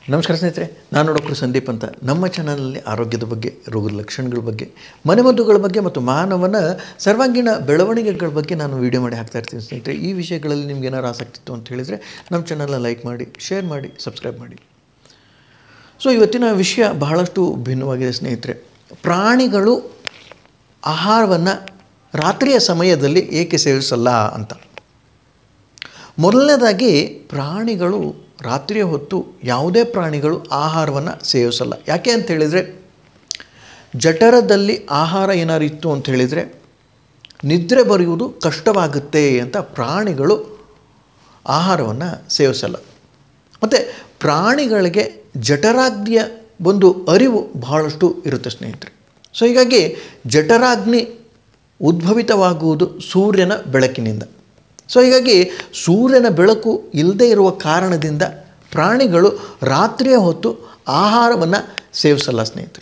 ನಮಸ್ಕಾರ ಸ್ನೇಹಿತರೆ ನಾನು ಡಾಕ್ಟರ್ ಸಂದೀಪ್ ಅಂತ ನಮ್ಮ ಚಾನಲಲ್ಲಿ ಆರೋಗ್ಯದ ಬಗ್ಗೆ ರೋಗದ ಲಕ್ಷಣಗಳ ಬಗ್ಗೆ ಮನೆಮದ್ದುಗಳ ಬಗ್ಗೆ ಮತ್ತು ಮಾನವನ ಸರ್ವಾಂಗೀಣ ಬೆಳವಣಿಗೆಗಳ ಬಗ್ಗೆ ನಾನು ವೀಡಿಯೋ ಮಾಡಿ ಹಾಕ್ತಾ ಇರ್ತೀನಿ ಸ್ನೇಹಿತರೆ ಈ ವಿಷಯಗಳಲ್ಲಿ ನಿಮ್ಗೆ ಏನಾರು ಆಸಕ್ತಿ ಇತ್ತು ಅಂತ ಹೇಳಿದರೆ ನಮ್ಮ ಚಾನಲ್ನ ಲೈಕ್ ಮಾಡಿ ಶೇರ್ ಮಾಡಿ ಸಬ್ಸ್ಕ್ರೈಬ್ ಮಾಡಿ ಸೊ ಇವತ್ತಿನ ವಿಷಯ ಬಹಳಷ್ಟು ಭಿನ್ನವಾಗಿದೆ ಸ್ನೇಹಿತರೆ ಪ್ರಾಣಿಗಳು ಆಹಾರವನ್ನು ರಾತ್ರಿಯ ಸಮಯದಲ್ಲಿ ಏಕೆ ಸೇವಿಸಲ್ಲ ಅಂತ ಮೊದಲನೇದಾಗಿ ಪ್ರಾಣಿಗಳು ರಾತ್ರಿಯ ಹೊತ್ತು ಯಾವುದೇ ಪ್ರಾಣಿಗಳು ಆಹಾರವನ್ನು ಸೇವಿಸಲ್ಲ ಯಾಕೆ ಅಂತ ಹೇಳಿದರೆ ಜಠರದಲ್ಲಿ ಆಹಾರ ಏನಾರು ಇತ್ತು ಅಂತ ಹೇಳಿದರೆ ನಿದ್ರೆ ಬರೆಯುವುದು ಕಷ್ಟವಾಗುತ್ತೆ ಅಂತ ಪ್ರಾಣಿಗಳು ಆಹಾರವನ್ನು ಸೇವಿಸಲ್ಲ ಮತ್ತು ಪ್ರಾಣಿಗಳಿಗೆ ಜಠರಾಗ್ನಿಯ ಒಂದು ಅರಿವು ಬಹಳಷ್ಟು ಇರುತ್ತೆ ಸ್ನೇಹಿತರೆ ಸೊ ಹೀಗಾಗಿ ಜಠರಾಗ್ನಿ ಉದ್ಭವಿತವಾಗುವುದು ಸೂರ್ಯನ ಬೆಳಕಿನಿಂದ ಸೊ ಹೀಗಾಗಿ ಸೂರ್ಯನ ಬೆಳಕು ಇಲ್ಲದೆ ಇರುವ ಕಾರಣದಿಂದ ಪ್ರಾಣಿಗಳು ರಾತ್ರಿಯ ಹೊತ್ತು ಆಹಾರವನ್ನು ಸೇವಿಸಲ್ಲ ಸ್ನೇಹಿತರೆ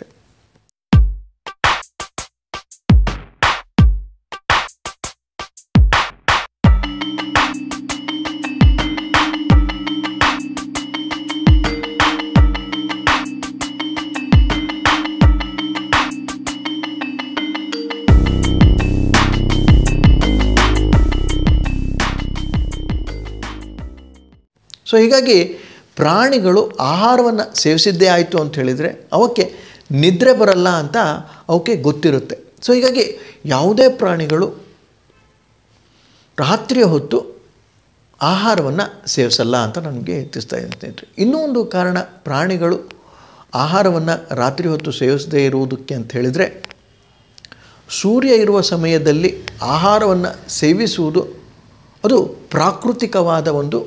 ಸೊ ಹೀಗಾಗಿ ಪ್ರಾಣಿಗಳು ಆಹಾರವನ್ನು ಸೇವಿಸಿದ್ದೇ ಆಯಿತು ಅಂತ ಹೇಳಿದರೆ ಅವಕ್ಕೆ ನಿದ್ರೆ ಬರಲ್ಲ ಅಂತ ಅವಕ್ಕೆ ಗೊತ್ತಿರುತ್ತೆ ಸೊ ಹೀಗಾಗಿ ಯಾವುದೇ ಪ್ರಾಣಿಗಳು ರಾತ್ರಿಯ ಹೊತ್ತು ಆಹಾರವನ್ನು ಸೇವಿಸಲ್ಲ ಅಂತ ನನಗೆ ತಿಳಿಸ್ತಾ ಇದ್ದೀನಿ ಸ್ನೇಹಿತರೆ ಇನ್ನೂ ಒಂದು ಕಾರಣ ಪ್ರಾಣಿಗಳು ಆಹಾರವನ್ನು ರಾತ್ರಿ ಹೊತ್ತು ಸೇವಿಸದೇ ಇರುವುದಕ್ಕೆ ಅಂತ ಹೇಳಿದರೆ ಸೂರ್ಯ ಇರುವ ಸಮಯದಲ್ಲಿ ಆಹಾರವನ್ನು ಸೇವಿಸುವುದು ಅದು ಪ್ರಾಕೃತಿಕವಾದ ಒಂದು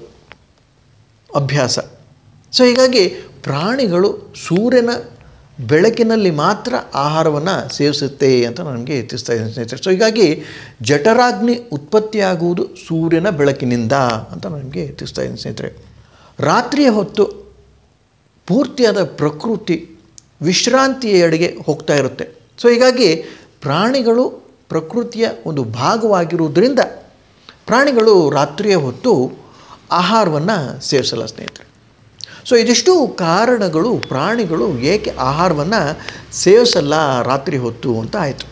ಅಭ್ಯಾಸ ಸೊ ಹೀಗಾಗಿ ಪ್ರಾಣಿಗಳು ಸೂರ್ಯನ ಬೆಳಕಿನಲ್ಲಿ ಮಾತ್ರ ಆಹಾರವನ್ನು ಸೇವಿಸುತ್ತೆ ಅಂತ ನನಗೆ ತಿಳಿಸ್ತಾ ಇದ್ದೀನಿ ಸ್ನೇಹಿತರೆ ಸೊ ಹೀಗಾಗಿ ಜಠರಾಗ್ನಿ ಉತ್ಪತ್ತಿಯಾಗುವುದು ಸೂರ್ಯನ ಬೆಳಕಿನಿಂದ ಅಂತ ನನಗೆ ತಿಳಿಸ್ತಾ ಇದ್ದೀನಿ ಸ್ನೇಹಿತರೆ ರಾತ್ರಿಯ ಹೊತ್ತು ಪೂರ್ತಿಯಾದ ಪ್ರಕೃತಿ ವಿಶ್ರಾಂತಿಯೆಡೆಗೆ ಹೋಗ್ತಾ ಇರುತ್ತೆ ಸೊ ಹೀಗಾಗಿ ಪ್ರಾಣಿಗಳು ಪ್ರಕೃತಿಯ ಒಂದು ಭಾಗವಾಗಿರುವುದರಿಂದ ಪ್ರಾಣಿಗಳು ರಾತ್ರಿಯ ಹೊತ್ತು ಆಹಾರವನ್ನು ಸೇವಿಸಲ್ಲ ಸ್ನೇಹಿತರೆ ಸೊ ಇದಿಷ್ಟು ಕಾರಣಗಳು ಪ್ರಾಣಿಗಳು ಏಕೆ ಆಹಾರವನ್ನು ಸೇವಿಸಲ್ಲ ರಾತ್ರಿ ಹೊತ್ತು ಅಂತ ಆಯಿತು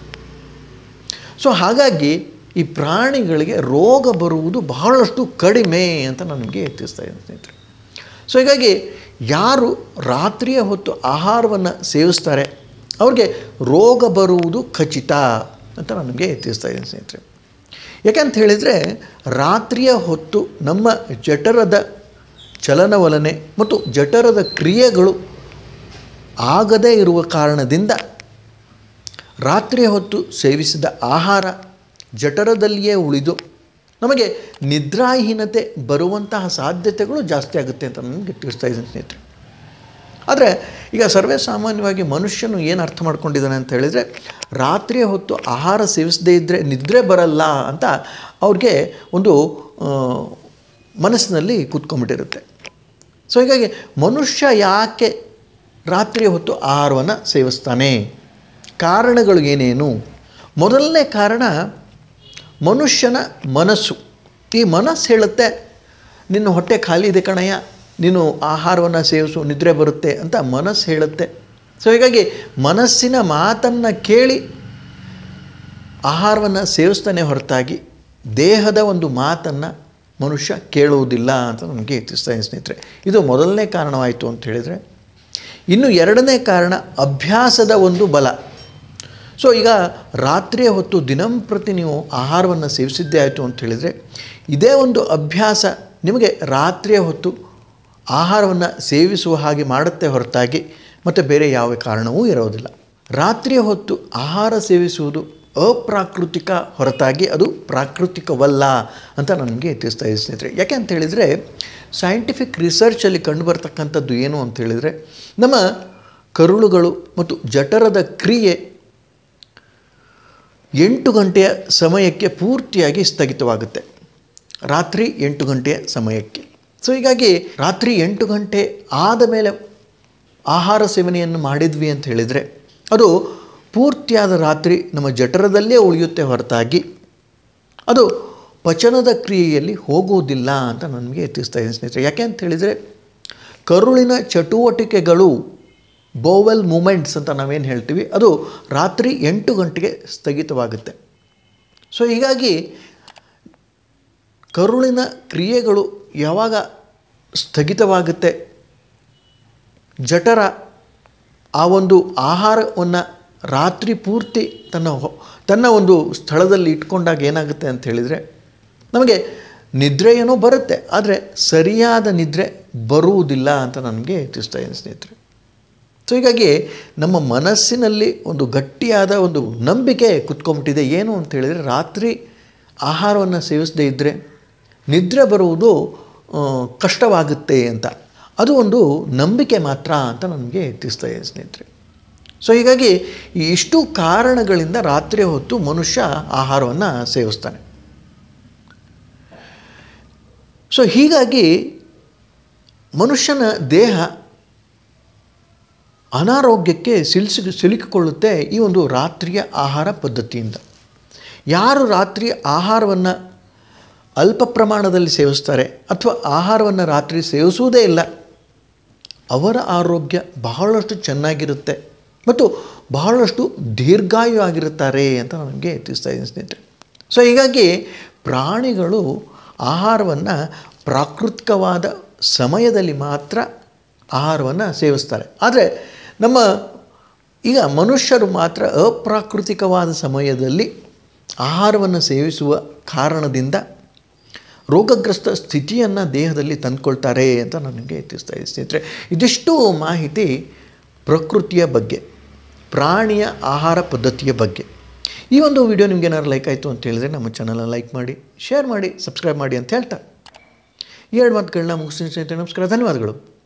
ಸೊ ಹಾಗಾಗಿ ಈ ಪ್ರಾಣಿಗಳಿಗೆ ರೋಗ ಬರುವುದು ಬಹಳಷ್ಟು ಕಡಿಮೆ ಅಂತ ನನಗೆ ತಿಳಿಸ್ತಾ ಇದ್ದೀನಿ ಸ್ನೇಹಿತರೆ ಸೊ ಹೀಗಾಗಿ ಯಾರು ರಾತ್ರಿಯ ಹೊತ್ತು ಆಹಾರವನ್ನು ಸೇವಿಸ್ತಾರೆ ಅವ್ರಿಗೆ ರೋಗ ಬರುವುದು ಖಚಿತ ಅಂತ ನನಗೆ ತಿಳಿಸ್ತಾ ಇದ್ದೀನಿ ಸ್ನೇಹಿತರೆ ಯಾಕಂತ ಹೇಳಿದರೆ ರಾತ್ರಿಯ ಹೊತ್ತು ನಮ್ಮ ಜಠರದ ಚಲನವಲನೆ ಮತ್ತು ಜಠರದ ಕ್ರಿಯೆಗಳು ಆಗದೇ ಇರುವ ಕಾರಣದಿಂದ ರಾತ್ರಿಯ ಹೊತ್ತು ಸೇವಿಸಿದ ಆಹಾರ ಜಠರದಲ್ಲಿಯೇ ಉಳಿದು ನಮಗೆ ನಿದ್ರಾಹೀನತೆ ಬರುವಂತಹ ಸಾಧ್ಯತೆಗಳು ಜಾಸ್ತಿ ಆಗುತ್ತೆ ಅಂತ ನನಗೆ ತಿಳಿಸ್ತಾ ಇದ್ದೀನಿ ಸ್ನೇಹಿತರೆ ಆದರೆ ಈಗ ಸರ್ವೇ ಸಾಮಾನ್ಯವಾಗಿ ಮನುಷ್ಯನು ಏನು ಅರ್ಥ ಮಾಡ್ಕೊಂಡಿದ್ದಾನೆ ಅಂತ ಹೇಳಿದರೆ ರಾತ್ರಿಯ ಹೊತ್ತು ಆಹಾರ ಸೇವಿಸದೇ ಇದ್ದರೆ ನಿದ್ರೆ ಬರಲ್ಲ ಅಂತ ಅವ್ರಿಗೆ ಒಂದು ಮನಸ್ಸಿನಲ್ಲಿ ಕೂತ್ಕೊಂಡ್ಬಿಟ್ಟಿರುತ್ತೆ ಸೊ ಹೀಗಾಗಿ ಮನುಷ್ಯ ಯಾಕೆ ರಾತ್ರಿಯ ಹೊತ್ತು ಆಹಾರವನ್ನು ಸೇವಿಸ್ತಾನೆ ಕಾರಣಗಳು ಏನೇನು ಮೊದಲನೇ ಕಾರಣ ಮನುಷ್ಯನ ಮನಸ್ಸು ಈ ಮನಸ್ಸು ಹೇಳುತ್ತೆ ನಿನ್ನ ಹೊಟ್ಟೆ ಖಾಲಿ ಇದೆ ಕಣಯ್ಯ ನೀನು ಆಹಾರವನ್ನು ಸೇವಿಸು ನಿದ್ರೆ ಬರುತ್ತೆ ಅಂತ ಮನಸ್ಸು ಹೇಳುತ್ತೆ ಸೊ ಹೀಗಾಗಿ ಮನಸ್ಸಿನ ಮಾತನ್ನು ಕೇಳಿ ಆಹಾರವನ್ನು ಸೇವಿಸ್ತಾನೆ ಹೊರತಾಗಿ ದೇಹದ ಒಂದು ಮಾತನ್ನು ಮನುಷ್ಯ ಕೇಳುವುದಿಲ್ಲ ಅಂತ ನನಗೆ ತಿಳಿಸ್ತಾ ಇದ್ದೀನಿ ಸ್ನೇಹಿತರೆ ಇದು ಮೊದಲನೇ ಕಾರಣವಾಯಿತು ಅಂತ ಹೇಳಿದರೆ ಇನ್ನು ಎರಡನೇ ಕಾರಣ ಅಭ್ಯಾಸದ ಒಂದು ಬಲ ಸೊ ಈಗ ರಾತ್ರಿಯ ಹೊತ್ತು ದಿನಂಪ್ರತಿ ನೀವು ಆಹಾರವನ್ನು ಸೇವಿಸಿದ್ದೇ ಆಯಿತು ಅಂತ ಹೇಳಿದರೆ ಇದೇ ಒಂದು ಅಭ್ಯಾಸ ನಿಮಗೆ ರಾತ್ರಿಯ ಹೊತ್ತು ಆಹಾರವನ್ನು ಸೇವಿಸುವ ಹಾಗೆ ಮಾಡುತ್ತೆ ಹೊರತಾಗಿ ಮತ್ತು ಬೇರೆ ಯಾವ ಕಾರಣವೂ ಇರೋದಿಲ್ಲ ರಾತ್ರಿಯ ಹೊತ್ತು ಆಹಾರ ಸೇವಿಸುವುದು ಅಪ್ರಾಕೃತಿಕ ಹೊರತಾಗಿ ಅದು ಪ್ರಾಕೃತಿಕವಲ್ಲ ಅಂತ ನನಗೆ ತಿಳಿಸ್ತಾ ಇದೆ ಸ್ನೇಹಿತರೆ ಯಾಕೆ ಅಂತ ಹೇಳಿದರೆ ಸೈಂಟಿಫಿಕ್ ರಿಸರ್ಚಲ್ಲಿ ಕಂಡುಬರ್ತಕ್ಕಂಥದ್ದು ಏನು ಅಂತ ಹೇಳಿದರೆ ನಮ್ಮ ಕರುಳುಗಳು ಮತ್ತು ಜಠರದ ಕ್ರಿಯೆ ಎಂಟು ಗಂಟೆಯ ಸಮಯಕ್ಕೆ ಪೂರ್ತಿಯಾಗಿ ಸ್ಥಗಿತವಾಗುತ್ತೆ ರಾತ್ರಿ ಎಂಟು ಗಂಟೆಯ ಸಮಯಕ್ಕೆ ಸೊ ಹೀಗಾಗಿ ರಾತ್ರಿ ಎಂಟು ಗಂಟೆ ಆದ ಮೇಲೆ ಆಹಾರ ಸೇವನೆಯನ್ನು ಮಾಡಿದ್ವಿ ಅಂತ ಹೇಳಿದರೆ ಅದು ಪೂರ್ತಿಯಾದ ರಾತ್ರಿ ನಮ್ಮ ಜಠರದಲ್ಲೇ ಉಳಿಯುತ್ತೆ ಹೊರತಾಗಿ ಅದು ಪಚನದ ಕ್ರಿಯೆಯಲ್ಲಿ ಹೋಗುವುದಿಲ್ಲ ಅಂತ ನನಗೆ ತಿಳಿಸ್ತಾ ಇದ್ದೀನಿ ಸ್ನೇಹಿತರೆ ಯಾಕೆ ಅಂತ ಹೇಳಿದರೆ ಕರುಳಿನ ಚಟುವಟಿಕೆಗಳು ಬೋವೆಲ್ ಮೂಮೆಂಟ್ಸ್ ಅಂತ ನಾವೇನು ಹೇಳ್ತೀವಿ ಅದು ರಾತ್ರಿ ಎಂಟು ಗಂಟೆಗೆ ಸ್ಥಗಿತವಾಗುತ್ತೆ ಸೊ ಹೀಗಾಗಿ ಕರುಳಿನ ಕ್ರಿಯೆಗಳು ಯಾವಾಗ ಸ್ಥಗಿತವಾಗುತ್ತೆ ಜಠರ ಆ ಒಂದು ಆಹಾರವನ್ನು ರಾತ್ರಿ ಪೂರ್ತಿ ತನ್ನ ಹೊ- ತನ್ನ ಒಂದು ಸ್ಥಳದಲ್ಲಿ ಇಟ್ಕೊಂಡಾಗ ಏನಾಗುತ್ತೆ ಅಂತ ಹೇಳಿದರೆ ನಮಗೆ ನಿದ್ರೆ ಏನೋ ಬರುತ್ತೆ ಆದರೆ ಸರಿಯಾದ ನಿದ್ರೆ ಬರುವುದಿಲ್ಲ ಅಂತ ನನಗೆ ತಿಳಿಸ್ತಾ ಇದ್ದೀನಿ ಸ್ನೇಹಿತರೆ ಸೊ ಹೀಗಾಗಿ ನಮ್ಮ ಮನಸ್ಸಿನಲ್ಲಿ ಒಂದು ಗಟ್ಟಿಯಾದ ಒಂದು ನಂಬಿಕೆ ಕುತ್ಕೊಂಬಿಟ್ಟಿದೆ ಏನು ಅಂತ ಹೇಳಿದರೆ ರಾತ್ರಿ ಆಹಾರವನ್ನು ಸೇವಿಸದೇ ಇದ್ದರೆ ನಿದ್ರೆ ಬರುವುದು ಆ, ಕಷ್ಟವಾಗುತ್ತೆ ಅಂತ ಅದು ಒಂದು ನಂಬಿಕೆ ಮಾತ್ರ ಅಂತ ನನಗೆ ತಿಳಿಸ್ತಾ ಇದೆ ಸ್ನೇಹಿತರೆ ಸೊ ಹೀಗಾಗಿ ಈ ಇಷ್ಟು ಕಾರಣಗಳಿಂದ ರಾತ್ರಿ ಹೊತ್ತು ಮನುಷ್ಯ ಆಹಾರವನ್ನು ಸೇವಿಸ್ತಾನೆ ಸೊ ಹೀಗಾಗಿ ಮನುಷ್ಯನ ದೇಹ ಅನಾರೋಗ್ಯಕ್ಕೆ ಸಿಲ್ಸಿ ಸಿಲುಕಿಕೊಳ್ಳುತ್ತೆ ಈ ಒಂದು ರಾತ್ರಿಯ ಆಹಾರ ಪದ್ಧತಿಯಿಂದ ಯಾರು ರಾತ್ರಿ ಆಹಾರವನ್ನು ಅಲ್ಪ ಪ್ರಮಾಣದಲ್ಲಿ ಸೇವಿಸ್ತಾರೆ ಅಥವಾ ಆಹಾರವನ್ನು ರಾತ್ರಿ ಸೇವಿಸುವುದೇ ಇಲ್ಲ ಅವರ ಆರೋಗ್ಯ ಬಹಳಷ್ಟು ಚೆನ್ನಾಗಿರುತ್ತೆ ಮತ್ತು ಬಹಳಷ್ಟು ದೀರ್ಘಾಯು ಆಗಿರುತ್ತಾರೆ ಅಂತ ನನಗೆ ತಿಳಿಸ್ತಾ ಇದ್ದೀನಿ ಸ್ನೇಹಿತರೆ ಸೊ ಹೀಗಾಗಿ ಪ್ರಾಣಿಗಳು ಆಹಾರವನ್ನು ಪ್ರಾಕೃತಿಕವಾದ ಸಮಯದಲ್ಲಿ ಮಾತ್ರ ಆಹಾರವನ್ನು ಸೇವಿಸ್ತಾರೆ ಆದರೆ ನಮ್ಮ ಈಗ ಮನುಷ್ಯರು ಮಾತ್ರ ಅಪ್ರಾಕೃತಿಕವಾದ ಸಮಯದಲ್ಲಿ ಆಹಾರವನ್ನು ಸೇವಿಸುವ ಕಾರಣದಿಂದ ರೋಗಗ್ರಸ್ತ ಸ್ಥಿತಿಯನ್ನು ದೇಹದಲ್ಲಿ ತಂದುಕೊಳ್ತಾರೆ ಅಂತ ನನಗೆ ತಿಳಿಸ್ತಾ ಇದೆ ಸ್ನೇಹಿತರೆ ಇದಿಷ್ಟು ಮಾಹಿತಿ ಪ್ರಕೃತಿಯ ಬಗ್ಗೆ ಪ್ರಾಣಿಯ ಆಹಾರ ಪದ್ಧತಿಯ ಬಗ್ಗೆ ಈ ಒಂದು ವಿಡಿಯೋ ನಿಮ್ಗೆ ಏನಾದ್ರು ಲೈಕ್ ಆಯಿತು ಅಂತ ಹೇಳಿದ್ರೆ ನಮ್ಮ ಚಾನಲ್ನ ಲೈಕ್ ಮಾಡಿ ಶೇರ್ ಮಾಡಿ ಸಬ್ಸ್ಕ್ರೈಬ್ ಮಾಡಿ ಅಂತ ಹೇಳ್ತಾ ಈ ಎರಡು ಮಾತುಗಳನ್ನ ಮುಗಿಸ್ತೀನಿ ಸ್ನೇಹಿತರೆ ನಮಸ್ಕಾರ ಧನ್ಯವಾದಗಳು